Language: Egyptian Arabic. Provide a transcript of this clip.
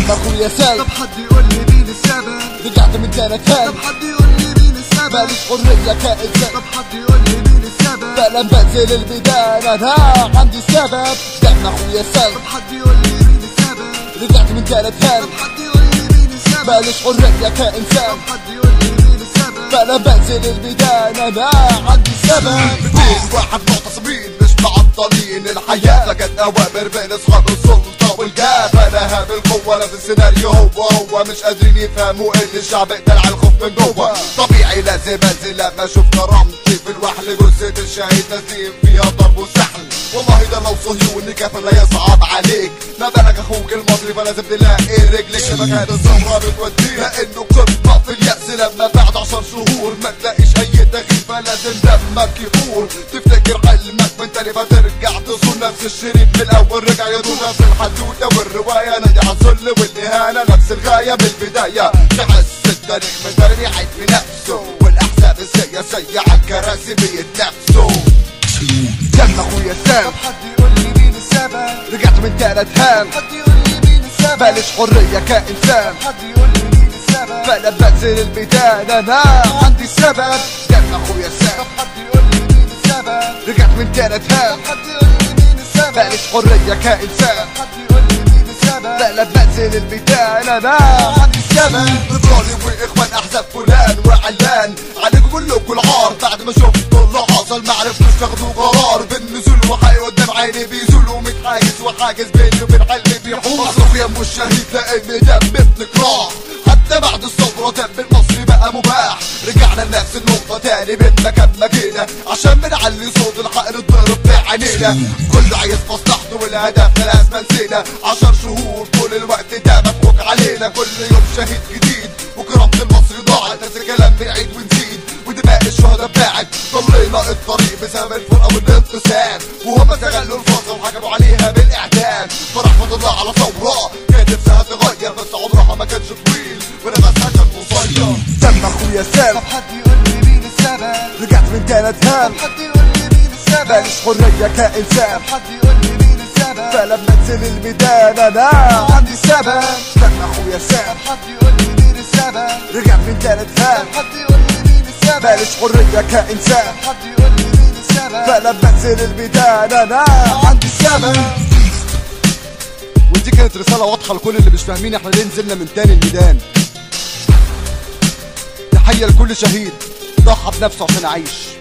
دم اخويا سال طب حد يقول لي مين السبب رجعت من تاني تاني طب حد يقول لي مين السبب ماليش حرية كإنسان طب حد يقول لي مين السبب فعلا بنزل الميدان انا عندي سبب دم اخويا سال طب حد يقول لي مين السبب رجعت من تاني تاني طب حد يقول لي مين السبب ماليش حرية كإنسان طب حد يقول لي مين السبب فانا بنزل الميدان انا عندي سبب ميتين واحد معتصمين مش معطلين الحياة لقت أوامر بين أصحاب السلطة والجاه فأنا بالقوة نفس السيناريو هو هو مش قادرين يفهموا إن الشعب اقتلع الخوف من جوه طبيعي لازم أنزل لما أشوف كرامتي في الوحل جثة الشهيد نازلين فيها ضرب وسحل والله ده لو صهيوني كافر لا يصعب عليك ما بالك أخوك المصري فلازم تلاقي رجلك لمكان الثورة بتوديها إنه قمة في اليأس لما بعد عشر شهور ما تلاقيش أي تغيير فلازم دمك يفور تفتكر حلمك من تاني فترجع تصون نفس الشريك من الأول رجع يدور نفس الحدوتة والرواية نادي على الذل والإهانة نفس الغاية بالبداية تحس التاريخ من تاني يعيد في نفسه والأحزاب السياسية على الكراسي بيتنافسوا دم اخويا سال طب حد يقول لي مين السبب رجعت من تاني تاني حد يقول لي مين السبب ماليش حرية كإنسان حد يقول لي مين السبب فانا بنزل الميدان انا عندي سبب دم اخويا سال طب حد يقول لي مين السبب رجعت من تاني تاني حد يقول لي مين السبب ماليش حرية كإنسان حد يقول لي مين السبب فانا بنزل الميدان انا عندي سبب بطولي واخوان احزاب فلان وعلان عليكم كلكم العار بعد ما شفتوا اللي حصل ما عرفتوش تاخدوا قرار بالنزول وحي قدام عيني بيزول ومتحاجز وحاجز بيني وبين حلمي بيحوم اصرخ يا ام الشهيد لان دم بتكراه حتى بعد الثورة دم المصري بقى مباح رجعنا لنفس النقطة تاني من مكان ما جينا عشان بنعلي صوت الحق الضرب في عينينا كله عايز مصلحته والهدف خلاص ما نسينا عشر شهور طول الوقت ده مفكوك علينا كل يوم شهيد جديد وكرامة المصري ضاعت نفس الكلام بنعيد ونزيد ودماء الشهداء باعت ضلينا الطريق بسبب الفرقة والانقسام وهم استغلوا الفرصة وحكموا عليها بالإعدام فرحمة الله على ثورة كانت نفسها تغير بس عمرها ما كانش طويل ونفسها كان قصير دم اخويا سال طب حد يقول لي مين السبب رجعت من تاني تاني حد يقول لي مين السبب ماليش حرية كإنسان حد يقول لي مين السبب فلما انزل الميدان انا عندي سبب دم اخويا سال حد يقول لي مين السبب رجعت من تاني تاني حد يقول لي مين السبب ماليش حرية كإنسان حد يقول لي مين السبب فلما انزل الميدان انا عندي سبب ودي كانت رسالة واضحة لكل اللي مش فاهمين احنا ليه نزلنا من تاني الميدان تحية لكل شهيد ضحى بنفسه عشان اعيش